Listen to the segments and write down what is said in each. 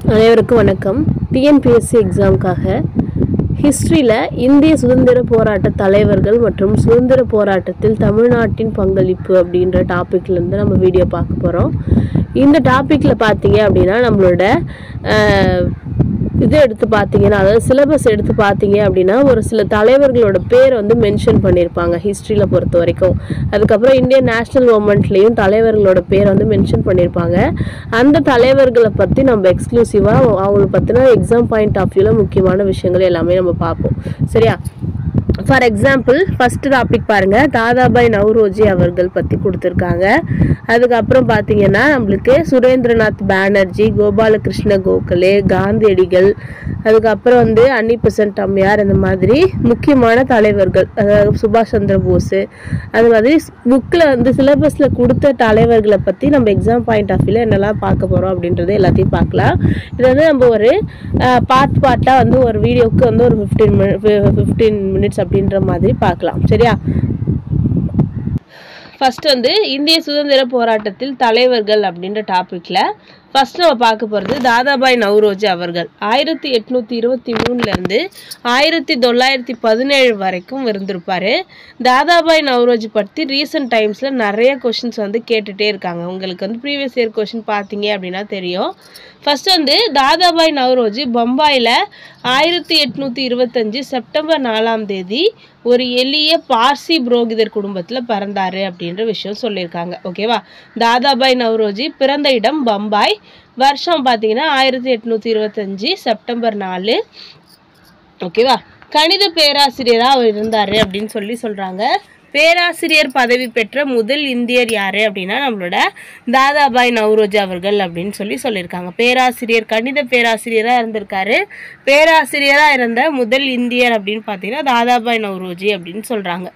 அனைவருக்கும் வணக்கம் டிஎன்பிஎஸ்சி எக்ஸாமுக்காக ஹிஸ்ட்ரியில் இந்திய சுதந்திர போராட்ட தலைவர்கள் மற்றும் சுதந்திர போராட்டத்தில் தமிழ்நாட்டின் பங்களிப்பு அப்படின்ற டாப்பிக்லேருந்து நம்ம வீடியோ பார்க்க போகிறோம் இந்த டாப்பிக்கில் பார்த்தீங்க அப்படின்னா நம்மளோட அஹ், இது எடுத்து பார்த்தீங்கன்னா அதாவது சிலபஸ் எடுத்து பார்த்தீங்க அப்படின்னா ஒரு சில தலைவர்களோட பேர் வந்து மென்ஷன் பண்ணியிருப்பாங்க ஹிஸ்ட்ரியில் பொறுத்த வரைக்கும் அதுக்கப்புறம் இந்தியன் நேஷனல் மூமெண்ட்லேயும் தலைவர்களோட பேர் வந்து மென்ஷன் பண்ணியிருப்பாங்க அந்த தலைவர்களை பற்றி நம்ம எக்ஸ்க்ளூசிவாக அவங்கள பற்றின எக்ஸாம் பாயிண்ட் ஆஃப் வியூவில் முக்கியமான விஷயங்கள் எல்லாமே நம்ம பார்ப்போம் சரியா ஃபார் எக்ஸாம்பிள் ஃபர்ஸ்ட் டாபிக் பாருங்க தாதாபாய் நவ்ரோஜி அவர்கள் பற்றி கொடுத்துருக்காங்க அதுக்கப்புறம் பார்த்தீங்கன்னா நம்மளுக்கு சுரேந்திரநாத் பானர்ஜி கோபாலகிருஷ்ண கோகலே காந்தியடிகள் அதுக்கப்புறம் வந்து அன்னி பெசன்ட் அம்மையார் இந்த மாதிரி முக்கியமான தலைவர்கள் அதாவது சுபாஷ் சந்திர போஸ் அது மாதிரி புக்கில் வந்து சிலபஸில் கொடுத்த தலைவர்களை பற்றி நம்ம எக்ஸாம் பாயிண்ட் ஆஃப் வியூவில் என்னெல்லாம் பார்க்க போகிறோம் அப்படின்றது எல்லாத்தையும் பார்க்கலாம் இது வந்து நம்ம ஒரு பார்ட் பார்ட்டாக வந்து ஒரு வீடியோக்கு வந்து ஒரு ஃபிஃப்டீன் ஃபிஃப்டீன் மினிட்ஸ் அப்படின்ற மாதிரி பார்க்கலாம் சரியா ஃபர்ஸ்ட் வந்து இந்திய சுதந்திர போராட்டத்தில் தலைவர்கள் அப்படின்ற டாப்பிக்கில் ஃபர்ஸ்ட் நம்ம பார்க்க போகிறது தாதாபாய் நவ்ரோஜி அவர்கள் ஆயிரத்தி எட்நூற்றி இருபத்தி மூணுலேருந்து ஆயிரத்தி தொள்ளாயிரத்தி பதினேழு வரைக்கும் இருந்திருப்பார் தாதாபாய் நவ்ரோஜி பற்றி ரீசெண்ட் டைம்ஸில் நிறைய கொஷின்ஸ் வந்து கேட்டுகிட்டே இருக்காங்க உங்களுக்கு வந்து ப்ரீவியஸ் இயர் கொஷின் பார்த்தீங்க அப்படின்னா தெரியும் ஃபர்ஸ்ட் வந்து தாதாபாய் நவ்ரோஜி பம்பாயில் ஆயிரத்தி எட்நூற்றி இருபத்தஞ்சு செப்டம்பர் நாலாம் தேதி ஒரு எளிய பார்சி புரோகிதர் குடும்பத்தில் பிறந்தாரு அப்படின்ற விஷயம் சொல்லியிருக்காங்க ஓகேவா தாதாபாய் நவ்ரோஜி பிறந்த இடம் பம்பாய் வருஷம் பார்த்தீங்கன்னா ஆயிரத்தி எட்நூற்றி இருபத்தஞ்சி செப்டம்பர் நாலு ஓகேவா கணித பேராசிரியராக அவர் இருந்தார் அப்படின்னு சொல்லி சொல்கிறாங்க பேராசிரியர் பதவி பெற்ற முதல் இந்தியர் யாரு அப்படின்னா நம்மளோட தாதாபாய் நவ்ரோஜி அவர்கள் அப்படின்னு சொல்லி சொல்லியிருக்காங்க பேராசிரியர் கணித பேராசிரியராக இருந்திருக்காரு பேராசிரியராக இருந்த முதல் இந்தியர் அப்படின்னு பார்த்தீங்கன்னா தாதாபாய் நவ்ரோஜி அப்படின்னு சொல்கிறாங்க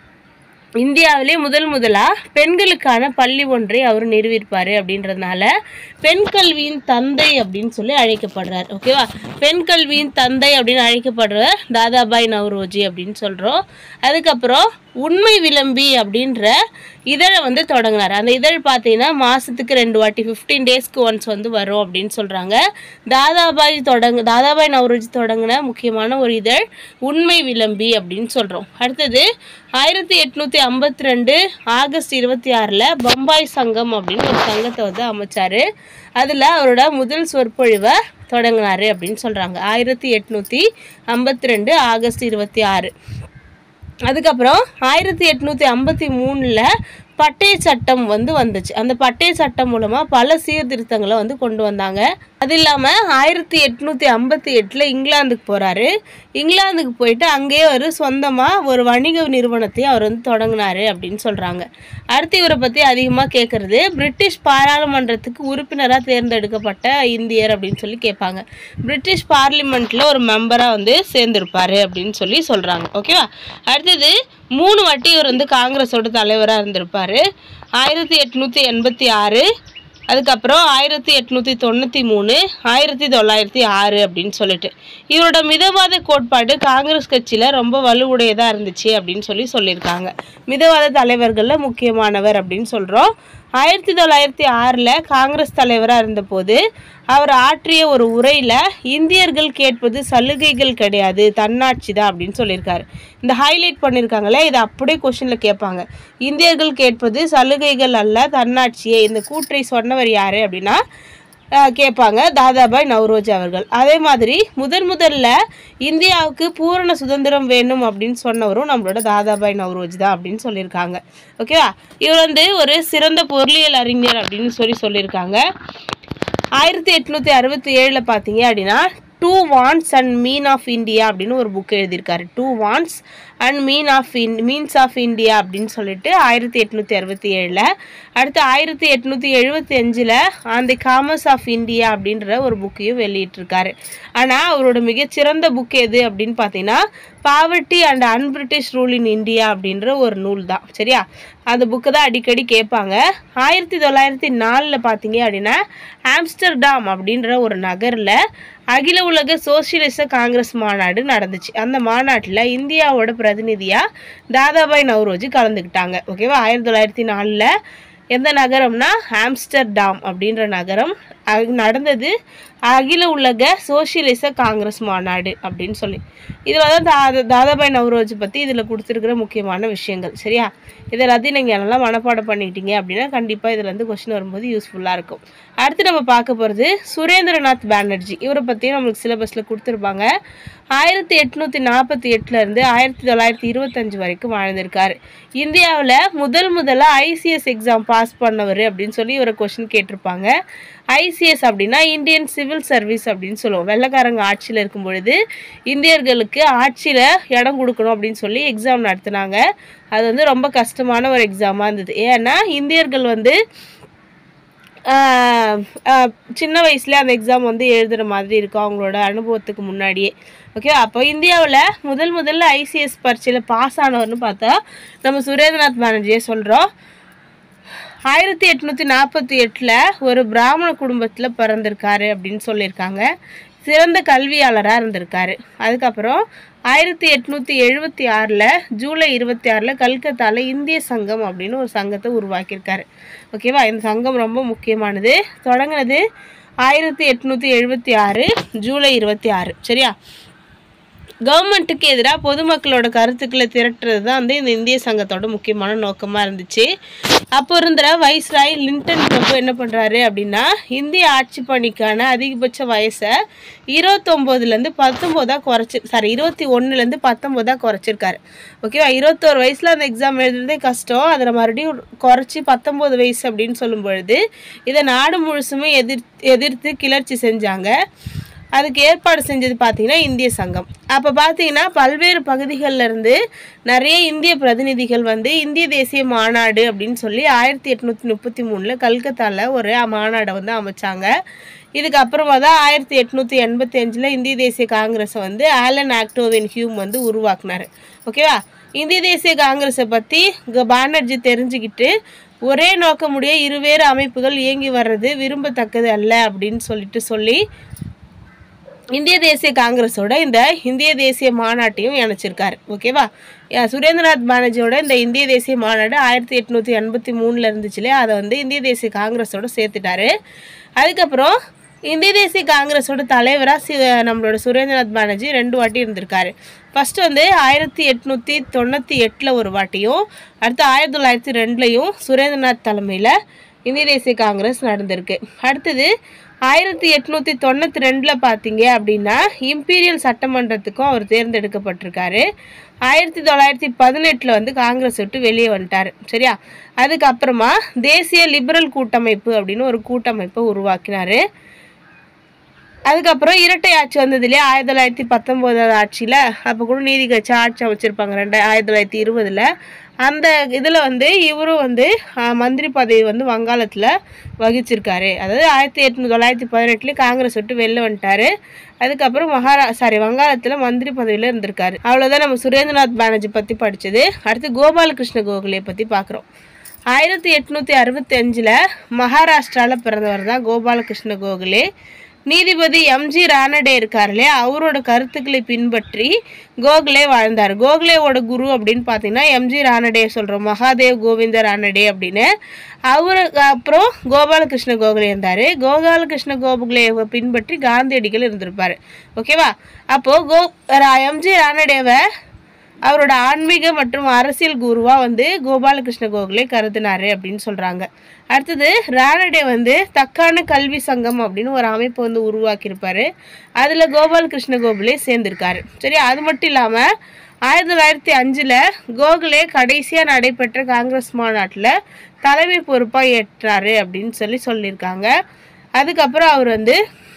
இந்தியாவிலே முதல் முதலா பெண்களுக்கான பள்ளி ஒன்றை அவர் நிறுவியிருப்பார் அப்படின்றதுனால பெண் கல்வியின் தந்தை அப்படின்னு சொல்லி அழைக்கப்படுறார் ஓகேவா பெண் கல்வியின் தந்தை அப்படின்னு அழைக்கப்படுற தாதாபாய் நவ்ரோஜி அப்படின்னு சொல்கிறோம் அதுக்கப்புறம் உண்மை விளம்பி அப்படின்ற இதழை வந்து தொடங்கினார் அந்த இதழ் பார்த்தீங்கன்னா மாதத்துக்கு ரெண்டு வாட்டி ஃபிஃப்டீன் டேஸ்க்கு ஒன்ஸ் வந்து வரும் அப்படின்னு சொல்கிறாங்க தாதாபாய் தொடங்கு தாதாபாய் நவ்ரோஜி தொடங்கின முக்கியமான ஒரு இதழ் உண்மை விளம்பி அப்படின்னு சொல்கிறோம் அடுத்தது ஆயிரத்தி எட்நூற்றி ஐம்பத்தி ரெண்டு ஆகஸ்ட் இருபத்தி ஆறில் பம்பாய் சங்கம் அப்படின்னு ஒரு சங்கத்தை வந்து அமைச்சார் அதில் அவரோட முதல் சொற்பொழிவை தொடங்கினாரு அப்படின்னு சொல்கிறாங்க ஆயிரத்தி எட்நூற்றி ஐம்பத்தி ரெண்டு ஆகஸ்ட் இருபத்தி ஆறு அதுக்கப்புறம் ஆயிரத்தி எட்நூற்றி ஐம்பத்தி மூணில் பட்டய சட்டம் வந்து வந்துச்சு அந்த பட்டய சட்டம் மூலமாக பல சீர்திருத்தங்களை வந்து கொண்டு வந்தாங்க அது இல்லாமல் ஆயிரத்தி எட்நூற்றி ஐம்பத்தி எட்டில் இங்கிலாந்துக்கு போகிறாரு இங்கிலாந்துக்கு போயிட்டு அங்கேயே ஒரு சொந்தமாக ஒரு வணிக நிறுவனத்தையும் அவர் வந்து தொடங்கினாரு அப்படின்னு சொல்கிறாங்க அடுத்து இவரை பற்றி அதிகமாக கேட்குறது பிரிட்டிஷ் பாராளுமன்றத்துக்கு உறுப்பினராக தேர்ந்தெடுக்கப்பட்ட இந்தியர் அப்படின்னு சொல்லி கேட்பாங்க பிரிட்டிஷ் பார்லிமெண்ட்டில் ஒரு மெம்பராக வந்து சேர்ந்திருப்பாரு அப்படின்னு சொல்லி சொல்கிறாங்க ஓகேவா அடுத்தது மூணு வாட்டி இவர் வந்து காங்கிரஸோட தலைவராக இருந்திருப்பார் ஆயிரத்தி எட்நூற்றி எண்பத்தி ஆறு அதுக்கப்புறம் ஆயிரத்தி எட்நூற்றி தொண்ணூற்றி மூணு ஆயிரத்தி தொள்ளாயிரத்தி ஆறு அப்படின்னு சொல்லிட்டு இவரோட மிதவாத கோட்பாடு காங்கிரஸ் கட்சியில் ரொம்ப வலுவுடையதாக இருந்துச்சு அப்படின்னு சொல்லி சொல்லியிருக்காங்க மிதவாத தலைவர்களில் முக்கியமானவர் அப்படின்னு சொல்கிறோம் ஆயிரத்தி தொள்ளாயிரத்தி ஆறில் காங்கிரஸ் தலைவராக இருந்தபோது அவர் ஆற்றிய ஒரு உரையில் இந்தியர்கள் கேட்பது சலுகைகள் கிடையாது தன்னாட்சி தான் அப்படின்னு சொல்லியிருக்காரு இந்த ஹைலைட் பண்ணியிருக்காங்களே இதை அப்படியே கொஷினில் கேட்பாங்க இந்தியர்கள் கேட்பது சலுகைகள் அல்ல தன்னாட்சியே இந்த கூற்றை சொன்னவர் யார் அப்படின்னா அஹ், கேட்பாங்க தாதாபாய் நவ்ரோஜி அவர்கள் அதே மாதிரி முதன் முதல்ல இந்தியாவுக்கு பூரண சுதந்திரம் வேணும் அப்படின்னு சொன்னவரும் நம்மளோட தாதாபாய் நவ்ரோஜி தான் அப்படின்னு சொல்லியிருக்காங்க ஓகேவா இவர் வந்து ஒரு சிறந்த பொருளியல் அறிஞர் அப்படின்னு சொல்லி சொல்லியிருக்காங்க ஆயிரத்தி எட்நூற்றி அறுபத்தி ஏழில் பார்த்தீங்க அப்படின்னா the wants and mean of India அப்படின்னு ஒரு புக் எழுதியிருக்காரு the wants and mean of in means of India அப்படின்னு சொல்லிட்டு ஆயிரத்தி எட்நூற்றி அறுபத்தி ஏழில் அடுத்து ஆயிரத்தி எட்நூற்றி எழுபத்தி அஞ்சில் on the commerce of India அப்படின்ற ஒரு புக்கையும் வெளியிட்டிருக்காரு ஆனால் அவரோட மிகச்சிறந்த புக் எது அப்படின்னு பார்த்தீங்கன்னா poverty and unBritish rule in India அப்படின்ற ஒரு நூல் தான் சரியா அந்த புக்கு தான் அடிக்கடி கேட்பாங்க ஆயிரத்தி தொள்ளாயிரத்தி நாலில் பார்த்தீங்க அப்படின்னா ஆம்ஸ்டர்டாம் அப்படின்ற ஒரு நகரில் அகில உலக சோசியலிச காங்கிரஸ் மாநாடு நடந்துச்சு அந்த மாநாட்டில் இந்தியாவோட பிரதிநிதியாக தாதாபாய் நவ்ரோஜி கலந்துக்கிட்டாங்க ஓகேவா ஆயிரத்தி தொள்ளாயிரத்தி நாலில் எந்த நகரம்னா ஆம்ஸ்டர்டாம் அப்படின்ற நகரம் அது நடந்தது அகில உலக சோசியலிச காங்கிரஸ் மாநாடு அப்படின்னு சொல்லி இதில் தான் தாதா தாதாபாய் நவரோஜ் பற்றி இதில் கொடுத்துருக்கிற முக்கியமான விஷயங்கள் சரியா இதை எல்லாத்தையும் நீங்கள் நல்லா மனப்பாடம் பண்ணிட்டீங்க அப்படின்னா கண்டிப்பாக இதில் இருந்து கொஸ்டின் வரும்போது யூஸ்ஃபுல்லாக இருக்கும் அடுத்து நம்ம பார்க்க போகிறது சுரேந்திரநாத் பானர்ஜி இவரை பற்றியும் நம்மளுக்கு சிலபஸில் கொடுத்துருப்பாங்க ஆயிரத்தி எட்நூற்றி நாற்பத்தி எட்டுலேருந்து ஆயிரத்தி தொள்ளாயிரத்தி இருபத்தஞ்சு வரைக்கும் வாழ்ந்திருக்காரு இந்தியாவில் முதல் முதல்ல ஐசிஎஸ் எக்ஸாம் பாஸ் பண்ணவர் அப்படின்னு சொல்லி இவரை கொஷின் கேட்டிருப்பாங்க ஐசிஎஸ் அப்படின்னா இந்தியன் சிவில் சர்வீஸ் அப்படின்னு சொல்லுவோம் வெள்ளைக்காரங்க ஆட்சியில் இருக்கும் பொழுது இந்தியர்களுக்கு ஆட்சியில் இடம் கொடுக்கணும் அப்படின்னு சொல்லி எக்ஸாம் நடத்துனாங்க அது வந்து ரொம்ப கஷ்டமான ஒரு எக்ஸாமாக இருந்தது ஏன்னா இந்தியர்கள் வந்து ஆஹ் ஆஹ் சின்ன வயசுல அந்த எக்ஸாம் வந்து எழுதுகிற மாதிரி இருக்கும் அவங்களோட அனுபவத்துக்கு முன்னாடியே ஓகே அப்போ இந்தியாவில் முதல் முதல்ல ஐசிஎஸ் பரீட்சையில் பாஸ் ஆனவர்னு பார்த்தா நம்ம சுரேந்திரநாத் பானர்ஜியை சொல்கிறோம் ஆயிரத்தி எட்நூற்றி நாற்பத்தி எட்டில் ஒரு பிராமண குடும்பத்தில் பிறந்திருக்காரு அப்படின்னு சொல்லியிருக்காங்க சிறந்த கல்வியாளராக இருந்திருக்காரு அதுக்கப்புறம் ஆயிரத்தி எட்நூற்றி எழுபத்தி ஆறில் ஜூலை இருபத்தி ஆறில் கல்கத்தாவில் இந்திய சங்கம் அப்படின்னு ஒரு சங்கத்தை உருவாக்கியிருக்காரு ஓகேவா இந்த சங்கம் ரொம்ப முக்கியமானது தொடங்கினது ஆயிரத்தி எட்நூற்றி எழுபத்தி ஆறு ஜூலை இருபத்தி ஆறு சரியா கவர்மெண்ட்டுக்கு எதிராக பொதுமக்களோட கருத்துக்களை திரட்டுறது தான் வந்து இந்த இந்திய சங்கத்தோட முக்கியமான நோக்கமாக இருந்துச்சு அப்போ இருந்த வைஸ்ராய் லிண்டன் பிரபு என்ன பண்ணுறாரு அப்படின்னா இந்திய ஆட்சி பணிக்கான அதிகபட்ச வயசை இருபத்தொம்போதுலேருந்து பத்தொம்போதாக குறைச்சி சாரி இருபத்தி ஒன்றுலேருந்து பத்தொம்போதாக குறைச்சிருக்காரு ஓகேவா இருபத்தோரு வயசில் அந்த எக்ஸாம் எழுதுறதே கஷ்டம் அதில் மறுபடியும் குறைச்சி பத்தொம்போது வயசு அப்படின்னு சொல்லும் பொழுது இதை நாடு முழுசுமே எதிர் எதிர்த்து கிளர்ச்சி செஞ்சாங்க அதுக்கு ஏற்பாடு செஞ்சது பார்த்தீங்கன்னா இந்திய சங்கம் அப்போ பார்த்தீங்கன்னா பல்வேறு பகுதிகளில் இருந்து நிறைய இந்திய பிரதிநிதிகள் வந்து இந்திய தேசிய மாநாடு அப்படின்னு சொல்லி ஆயிரத்தி எட்நூற்றி முப்பத்தி மூணில் கல்கத்தாவில் ஒரு மாநாடை வந்து அமைச்சாங்க இதுக்கு அப்புறமா தான் ஆயிரத்தி எட்நூற்றி எண்பத்தி அஞ்சில் இந்திய தேசிய காங்கிரஸை வந்து ஆலன் ஆக்டோவின் ஹியூம் வந்து உருவாக்குனாரு ஓகேவா இந்திய தேசிய காங்கிரஸை பற்றி பானர்ஜி தெரிஞ்சுக்கிட்டு ஒரே நோக்கமுடைய இருவேறு அமைப்புகள் இயங்கி வர்றது விரும்பத்தக்கது அல்ல அப்படின்னு சொல்லிட்டு சொல்லி இந்திய தேசிய காங்கிரஸோட இந்த இந்திய தேசிய மாநாட்டையும் இணைச்சிருக்காரு ஓகேவா யா, சுரேந்திரநாத் பானர்ஜியோட இந்த இந்திய தேசிய மாநாடு ஆயிரத்தி எட்நூற்றி எண்பத்தி மூணில் இருந்துச்சு இல்லையா அதை வந்து இந்திய தேசிய காங்கிரஸோட சேர்த்துட்டாரு அதுக்கப்புறம் இந்திய தேசிய காங்கிரஸோட தலைவராக சி நம்மளோட சுரேந்திரநாத் பானர்ஜி ரெண்டு வாட்டி இருந்திருக்காரு ஃபர்ஸ்ட் வந்து ஆயிரத்தி எட்நூற்றி தொண்ணூற்றி எட்டில் ஒரு வாட்டியும் அடுத்து ஆயிரத்தி தொள்ளாயிரத்தி ரெண்டுலையும் சுரேந்திரநாத் தலைமையில் இந்திய தேசிய காங்கிரஸ் நடந்திருக்கு அடுத்தது ஆயிரத்தி எட்நூற்றி தொண்ணூற்றி ரெண்டில் பார்த்தீங்க அப்படின்னா இம்பீரியல் சட்டமன்றத்துக்கும் அவர் தேர்ந்தெடுக்கப்பட்டிருக்காரு ஆயிரத்தி தொள்ளாயிரத்தி பதினெட்டில் வந்து காங்கிரஸ் விட்டு வெளியே வந்துட்டார் சரியா அதுக்கப்புறமா தேசிய லிபரல் கூட்டமைப்பு அப்படின்னு ஒரு கூட்டமைப்பை உருவாக்கினார் அதுக்கப்புறம் இரட்டை ஆட்சி வந்தது இல்லையா ஆயிரத்தி தொள்ளாயிரத்தி பத்தொம்போதாவது ஆட்சியில் அப்போ கூட நீதி கட்சி ஆட்சி அமைச்சிருப்பாங்க ரெண்டு ஆயிரத்தி தொள்ளாயிரத்தி இருபதில் அந்த இதில் வந்து இவரும் வந்து ஆஹ், மந்திரி பதவி வந்து வங்காளத்தில் வகிச்சிருக்காரு அதாவது ஆயிரத்தி எட்நூத்தி தொள்ளாயிரத்தி பதினெட்டுலேயே காங்கிரஸ் விட்டு வெளில வந்துட்டாரு அதுக்கப்புறம் மகாரா சாரி வங்காளத்தில் மந்திரி பதவியில் இருந்திருக்காரு அவ்வளோதான் நம்ம சுரேந்திரநாத் பானர்ஜி பற்றி படித்தது அடுத்து கோபாலகிருஷ்ண கோகலே பற்றி பார்க்குறோம் ஆயிரத்தி எட்நூற்றி அறுபத்தி அஞ்சில் மகாராஷ்டிராவில் பிறந்தவர் தான் கோபாலகிருஷ்ண கோகலே நீதிபதி எம்ஜி ரானடே இருக்கார் இல்லையா அவரோட கருத்துக்களை பின்பற்றி கோகலே வாழ்ந்தார் கோகலேவோட குரு அப்படின்னு பார்த்தீங்கன்னா எம்ஜி ரானடே சொல்கிறோம் மகாதேவ் கோவிந்த ரானடே அப்படின்னு அவருக்கு அப்புறம் கோபாலகிருஷ்ண கோகலே இருந்தார் கோபாலகிருஷ்ண கோகலேவை பின்பற்றி காந்தியடிகள் இருந்திருப்பார் ஓகேவா அப்போது கோ எம்ஜி ரானடேவை அவரோட ஆன்மீக மற்றும் அரசியல் குருவா வந்து கோபாலகிருஷ்ண கோகலே கருதினாரு அப்படின்னு சொல்றாங்க அடுத்தது ரானடே வந்து தக்கான கல்வி சங்கம் அப்படின்னு ஒரு அமைப்பு வந்து உருவாக்கியிருப்பாரு அதுல கோபாலகிருஷ்ண கோகலே சேர்ந்திருக்காரு சரி அது மட்டும் இல்லாம ஆயிரத்தி தொள்ளாயிரத்தி அஞ்சுல கோகலே கடைசியா நடைபெற்ற காங்கிரஸ் மாநாட்டுல தலைமை பொறுப்பா ஏற்றாரு அப்படின்னு சொல்லி சொல்லியிருக்காங்க அதுக்கப்புறம் அவர் வந்து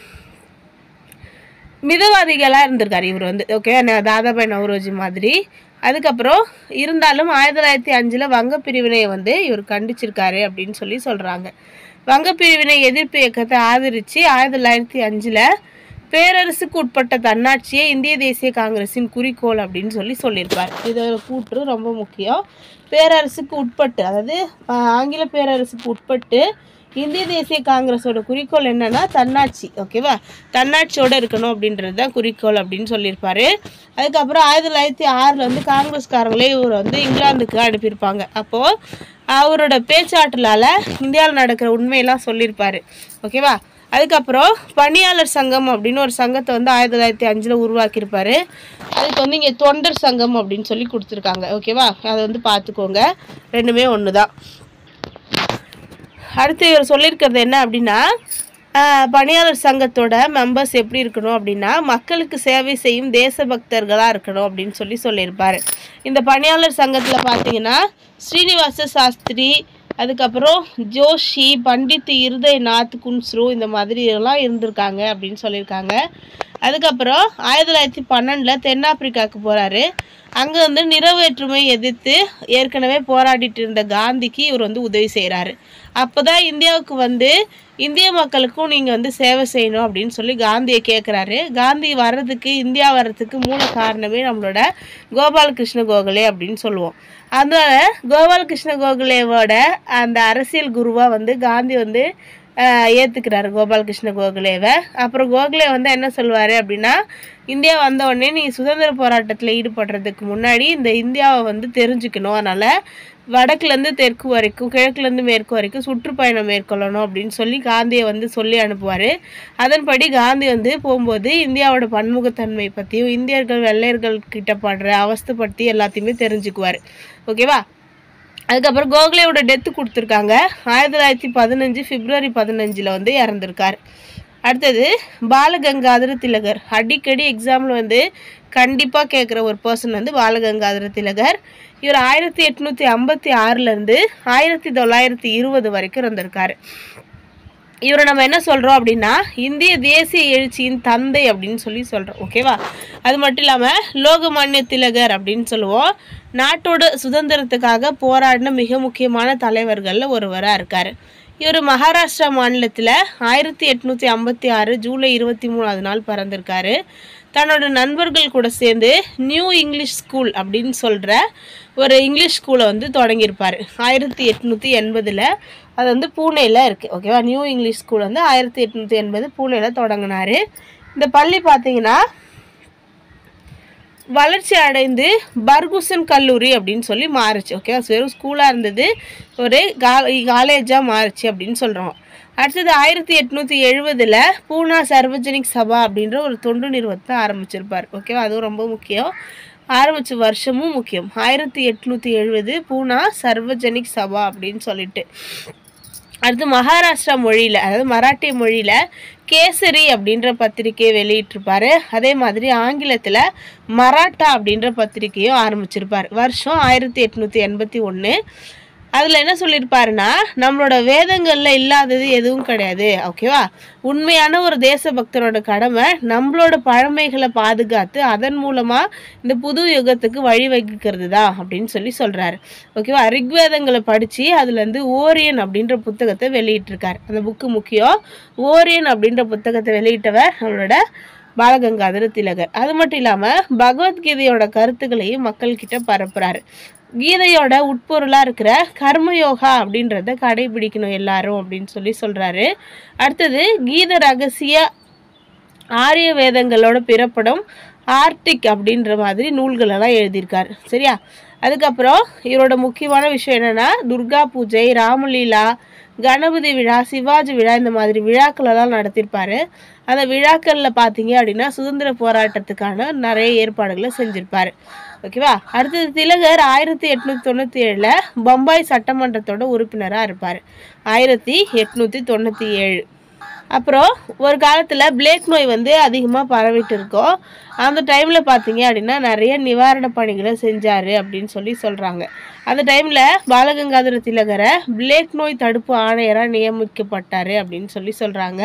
மிதவாதிகளாக இருந்திருக்காரு இவர் வந்து ஓகே தாதாபாய் நவரோஜி மாதிரி அதுக்கப்புறம் இருந்தாலும் ஆயிரத்தி தொள்ளாயிரத்தி அஞ்சில் வங்க பிரிவினையை வந்து இவர் கண்டிச்சிருக்காரு அப்படின்னு சொல்லி சொல்கிறாங்க வங்க பிரிவினை எதிர்ப்பு இயக்கத்தை ஆதரித்து ஆயிரத்தி தொள்ளாயிரத்தி அஞ்சில் பேரரசுக்கு உட்பட்ட தன்னாட்சியே இந்திய தேசிய காங்கிரஸின் குறிக்கோள் அப்படின்னு சொல்லி சொல்லியிருப்பார் இதோட கூற்று ரொம்ப முக்கியம் பேரரசுக்கு உட்பட்டு அதாவது ஆஹ், ஆங்கில பேரரசுக்கு உட்பட்டு இந்திய தேசிய காங்கிரஸோட குறிக்கோள் என்னன்னா தன்னாட்சி ஓகேவா தன்னாட்சியோட இருக்கணும் அப்படின்றது தான் குறிக்கோள் அப்படின்னு சொல்லியிருப்பாரு அதுக்கப்புறம் ஆயிரத்தி தொள்ளாயிரத்தி ஆறில் வந்து காங்கிரஸ்காரங்களே இவர் வந்து இங்கிலாந்துக்கு அனுப்பியிருப்பாங்க அப்போது அவரோட பேச்சாற்றலால் இந்தியாவில் நடக்கிற உண்மையெல்லாம் சொல்லியிருப்பாரு ஓகேவா அதுக்கப்புறம் பணியாளர் சங்கம் அப்படின்னு ஒரு சங்கத்தை வந்து ஆயிரத்தி தொள்ளாயிரத்தி அஞ்சில் உருவாக்கியிருப்பாரு அதுக்கு வந்து இங்கே தொண்டர் சங்கம் அப்படின்னு சொல்லி கொடுத்துருக்காங்க ஓகேவா அதை வந்து பார்த்துக்கோங்க ரெண்டுமே ஒன்று தான் அடுத்து இவர் சொல்லியிருக்கிறது என்ன அப்படின்னா ஆஹ், பணியாளர் சங்கத்தோட மெம்பர்ஸ் எப்படி இருக்கணும் அப்படின்னா மக்களுக்கு சேவை செய்யும் தேசபக்தர்களாக இருக்கணும் அப்படின்னு சொல்லி சொல்லியிருப்பாரு இந்த பணியாளர் சங்கத்தில் பார்த்தீங்கன்னா ஸ்ரீனிவாச சாஸ்திரி அதுக்கப்புறம் ஜோஷி பண்டித் இருதயநாத் குன்ஸ்ரு இந்த மாதிரி எல்லாம் இருந்திருக்காங்க அப்படின்னு சொல்லியிருக்காங்க அதுக்கப்புறம் ஆயிரத்தி தொள்ளாயிரத்தி பன்னெண்டில் தென்னாப்பிரிக்காவுக்கு போகிறாரு அங்கே வந்து நிறவேற்றுமை எதிர்த்து ஏற்கனவே போராடிட்டு இருந்த காந்திக்கு இவர் வந்து உதவி செய்கிறாரு அப்போ தான் இந்தியாவுக்கு வந்து இந்திய மக்களுக்கும் நீங்கள் வந்து சேவை செய்யணும் அப்படின்னு சொல்லி காந்தியை கேட்குறாரு காந்தி வர்றதுக்கு இந்தியா வர்றதுக்கு மூல காரணமே நம்மளோட கோபாலகிருஷ்ண கோகலே அப்படின்னு சொல்லுவோம் அதனால கோபாலகிருஷ்ண கோகலேவோட அந்த அரசியல் குருவாக வந்து காந்தி வந்து ஆஹ், ஏத்துக்கிறாரு கோபாலகிருஷ்ண கோகலேவை அப்புறம் கோகலே வந்து என்ன சொல்லுவாரு அப்படின்னா இந்தியா வந்த உடனே நீ சுதந்திர போராட்டத்தில் ஈடுபடுறதுக்கு முன்னாடி இந்த இந்தியாவை வந்து தெரிஞ்சுக்கணும் அதனால வடக்குலேருந்து தெற்கு வரைக்கும் கிழக்குலேருந்து மேற்கு வரைக்கும் சுற்றுப்பயணம் மேற்கொள்ளணும் அப்படின்னு சொல்லி காந்தியை வந்து சொல்லி அனுப்புவார் அதன்படி காந்தி வந்து போகும்போது இந்தியாவோட பன்முகத்தன்மை பற்றியும் இந்தியர்கள் வெள்ளையர்கள் கிட்ட படுற அவஸ்தை பற்றி எல்லாத்தையுமே தெரிஞ்சுக்குவார் ஓகேவா அதுக்கப்புறம் கோகலேவோட டெத்து கொடுத்துருக்காங்க ஆயிரத்தி தொள்ளாயிரத்தி பதினஞ்சு பிப்ரவரி பதினஞ்சில் வந்து இறந்துருக்கார் அடுத்தது பாலகங்காதர திலகர் அடிக்கடி எக்ஸாமில் வந்து கண்டிப்பாக கேட்குற ஒரு பர்சன் வந்து பாலகங்காதர திலகர் இவர் ஆயிரத்தி எட்நூற்றி ஐம்பத்தி ஆறுலேருந்து ஆயிரத்தி தொள்ளாயிரத்தி இருபது வரைக்கும் இருந்திருக்காரு இவரை நம்ம என்ன சொல்கிறோம் அப்படின்னா இந்திய தேசிய எழுச்சியின் தந்தை அப்படின்னு சொல்லி சொல்கிறோம் ஓகேவா அது மட்டும் இல்லாமல் லோகமானிய திலகர் அப்படின்னு சொல்லுவோம் நாட்டோட சுதந்திரத்துக்காக போராடின மிக முக்கியமான தலைவர்களில் ஒருவராக இருக்கார் இவர் மகாராஷ்டிரா மாநிலத்தில் ஆயிரத்தி எட்நூற்றி ஐம்பத்தி ஆறு ஜூலை இருபத்தி மூணாவது நாள் பிறந்திருக்காரு தன்னோட நண்பர்கள் கூட சேர்ந்து நியூ இங்கிலீஷ் ஸ்கூல் அப்படின்னு சொல்கிற ஒரு இங்கிலீஷ் ஸ்கூலை வந்து தொடங்கியிருப்பார் ஆயிரத்தி எட்நூற்றி எண்பதில் அது வந்து பூனேல இருக்குது ஓகேவா நியூ இங்கிலீஷ் ஸ்கூல் வந்து ஆயிரத்தி எட்நூற்றி எண்பது பூனேல தொடங்கினார் இந்த பள்ளி பார்த்தீங்கன்னா வளர்ச்சி அடைந்து பர்குசன் கல்லூரி அப்படின்னு சொல்லி மாறுச்சு ஓகே வெறும் ஸ்கூலாக இருந்தது ஒரு காலேஜாக மாறுச்சு அப்படின்னு சொல்கிறோம் அடுத்தது ஆயிரத்தி எட்நூற்றி எழுபதில் பூனா சர்வஜனிக் சபா அப்படின்ற ஒரு தொண்டு நிறுவனத்தை ஆரம்பிச்சிருப்பார் ஓகேவா அதுவும் ரொம்ப முக்கியம் ஆரம்பித்த வருஷமும் முக்கியம் ஆயிரத்தி எட்நூற்றி எழுபது பூனா சர்வஜனிக் சபா அப்படின்னு சொல்லிட்டு அடுத்து மகாராஷ்டிரா மொழியில் அதாவது மராட்டிய மொழியில் கேசரி அப்படின்ற பத்திரிக்கையை வெளியிட்டிருப்பாரு அதே மாதிரி ஆங்கிலத்தில் மராட்டா அப்படின்ற பத்திரிக்கையும் ஆரம்பிச்சிருப்பார் வருஷம் ஆயிரத்தி எட்நூற்றி எண்பத்தி ஒன்று அதில் என்ன சொல்லியிருப்பாருன்னா நம்மளோட வேதங்களில் இல்லாதது எதுவும் கிடையாது ஓகேவா உண்மையான ஒரு தேசபக்தரோட கடமை நம்மளோட பழமைகளை பாதுகாத்து அதன் மூலமாக இந்த புது யுகத்துக்கு வழிவகுக்கிறது தான் அப்படின்னு சொல்லி சொல்கிறாரு ஓகேவா ரிக்வேதங்களை படித்து அதுலேருந்து ஓரியன் அப்படின்ற புத்தகத்தை வெளியிட்டிருக்காரு அந்த புக்கு முக்கியம் ஓரியன் அப்படின்ற புத்தகத்தை வெளியிட்டவர் நம்மளோட பாலகங்காதர திலகர் அது மட்டும் இல்லாமல் பகவத்கீதையோட கருத்துக்களையும் மக்கள்கிட்ட பரப்புறாரு கீதையோட உட்பொருளாக இருக்கிற கர்மயோகா அப்படின்றத கடைபிடிக்கணும் எல்லாரும் அப்படின்னு சொல்லி சொல்கிறாரு அடுத்தது கீத ரகசிய ஆரிய வேதங்களோட பிறப்படம் ஆர்டிக் அப்படின்ற மாதிரி நூல்களெல்லாம் எழுதியிருக்காரு சரியா அதுக்கப்புறம் இவரோட முக்கியமான விஷயம் என்னென்னா துர்கா பூஜை ராமலீலா கணபதி விழா சிவாஜி விழா இந்த மாதிரி விழாக்கள் எல்லாம் நடத்தியிருப்பாரு அந்த விழாக்களில் பார்த்தீங்க அப்படின்னா சுதந்திர போராட்டத்துக்கான நிறைய ஏற்பாடுகளை செஞ்சிருப்பாரு ஓகேவா அடுத்தது திலகர் ஆயிரத்தி எட்நூற்றி தொண்ணூற்றி ஏழில் பம்பாய் சட்டமன்றத்தோட உறுப்பினராக இருப்பார் ஆயிரத்தி எட்நூற்றி தொண்ணூற்றி ஏழு அப்புறம் ஒரு காலத்தில் பிளேக் நோய் வந்து அதிகமாக பரவிட்டு இருக்கோம் அந்த டைமில் பார்த்தீங்க அப்படின்னா நிறைய நிவாரண பணிகளை செஞ்சார் அப்படின்னு சொல்லி சொல்கிறாங்க அந்த டைமில் பாலகங்காதர திலகரை பிளேக் நோய் தடுப்பு ஆணையராக நியமிக்கப்பட்டார் அப்படின்னு சொல்லி சொல்கிறாங்க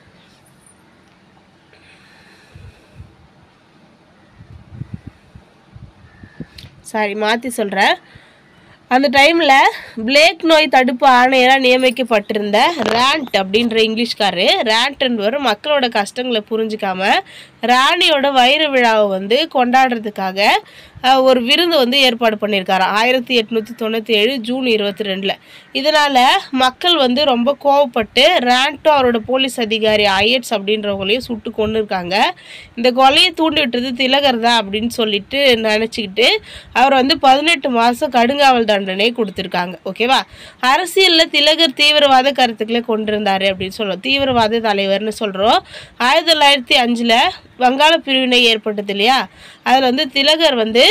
சாரி மாற்றி சொல்கிறேன் அந்த டைமில் பிளேக் நோய் தடுப்பு ஆணையராக நியமிக்கப்பட்டிருந்த ரேண்ட் அப்படின்ற இங்கிலீஷ்காரு ரேண்ட் என்பவர் மக்களோட கஷ்டங்களை புரிஞ்சுக்காம ராணியோட வைர விழாவை வந்து கொண்டாடுறதுக்காக அஹ், ஒரு விருந்து வந்து ஏற்பாடு பண்ணியிருக்காராம் ஆயிரத்தி எட்நூற்றி தொண்ணூற்றி ஏழு ஜூன் இருபத்தி ரெண்டில் இதனால் மக்கள் வந்து ரொம்ப கோவப்பட்டு ரேண்டோ அவரோட போலீஸ் அதிகாரி ஐஎட்ஸ் அப்படின்றவங்களையும் சுட்டு கொண்டு இருக்காங்க இந்த கொலையை தூண்டி விட்டது திலகர் தான் அப்படின்னு சொல்லிட்டு நினச்சிக்கிட்டு அவர் வந்து பதினெட்டு மாதம் கடுங்காவல் தண்டனை கொடுத்துருக்காங்க ஓகேவா அரசியலில் திலகர் தீவிரவாத கருத்துக்களை கொண்டிருந்தாரு அப்படின்னு சொல்றோம் தீவிரவாத தலைவர்னு சொல்கிறோம் ஆயிரத்தி தொள்ளாயிரத்தி அஞ்சில் வங்காள பிரிவினை ஏற்பட்டது இல்லையா அதில் வந்து திலகர் வந்து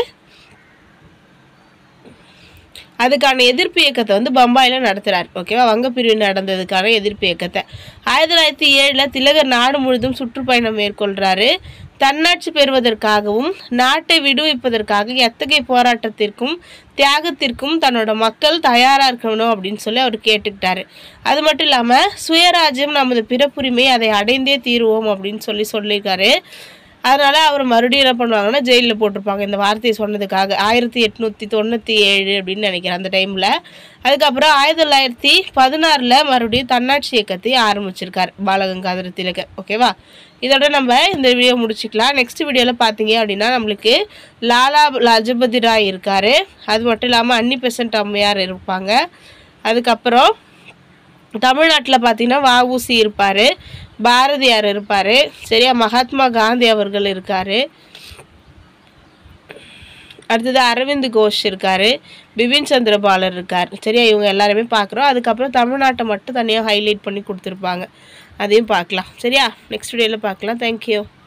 அதுக்கான எதிர்ப்பு இயக்கத்தை வந்து பம்பாயில் நடத்துகிறார் ஓகேவா வங்க பிரிவு நடந்ததுக்கான எதிர்ப்பு இயக்கத்தை ஆயிரத்தி தொள்ளாயிரத்தி ஏழில் திலகர் நாடு முழுதும் சுற்றுப்பயணம் மேற்கொள்கிறாரு தன்னாட்சி பெறுவதற்காகவும் நாட்டை விடுவிப்பதற்காக எத்தகைய போராட்டத்திற்கும் தியாகத்திற்கும் தன்னோட மக்கள் தயாராக இருக்கணும் அப்படின்னு சொல்லி அவர் கேட்டுக்கிட்டாரு அது மட்டும் இல்லாமல் சுயராஜ்யம் நமது பிறப்புரிமை அதை அடைந்தே தீருவோம் அப்படின்னு சொல்லி சொல்லியிருக்காரு அதனால அவர் மறுபடியும் என்ன பண்ணுவாங்கன்னா ஜெயிலில் போட்டிருப்பாங்க இந்த வார்த்தையை சொன்னதுக்காக ஆயிரத்தி எட்நூற்றி தொண்ணூற்றி ஏழு அப்படின்னு நினைக்கிறேன் அந்த டைமில் அதுக்கப்புறம் ஆயிரத்தி தொள்ளாயிரத்தி பதினாறில் மறுபடியும் தன்னாட்சி இயக்கத்தை ஆரம்பிச்சிருக்கார் பாலகங்காதர திலகர் ஓகேவா இதோட நம்ம இந்த வீடியோ முடிச்சுக்கலாம் நெக்ஸ்ட் வீடியோவில் பார்த்தீங்க அப்படின்னா நம்மளுக்கு லாலா லஜபதி ராய் இருக்கார் அது மட்டும் இல்லாமல் அன்னி பெசன்ட் அம்மையார் இருப்பாங்க அதுக்கப்புறம் தமிழ்நாட்டில் பார்த்தீங்கன்னா வஉசி இருப்பார் பாரதியார் இருப்பார் சரியா மகாத்மா காந்தி அவர்கள் இருக்கார் அடுத்தது அரவிந்த் கோஷ் இருக்கார் பிபின் சந்திரபாலர் இருக்கார் சரியா இவங்க எல்லாருமே பார்க்குறோம் அதுக்கப்புறம் தமிழ்நாட்டை மட்டும் தனியாக ஹைலைட் பண்ணி கொடுத்துருப்பாங்க அதையும் பார்க்கலாம் சரியா நெக்ஸ்ட் வீடியோவில் பார்க்கலாம் தேங்க்யூ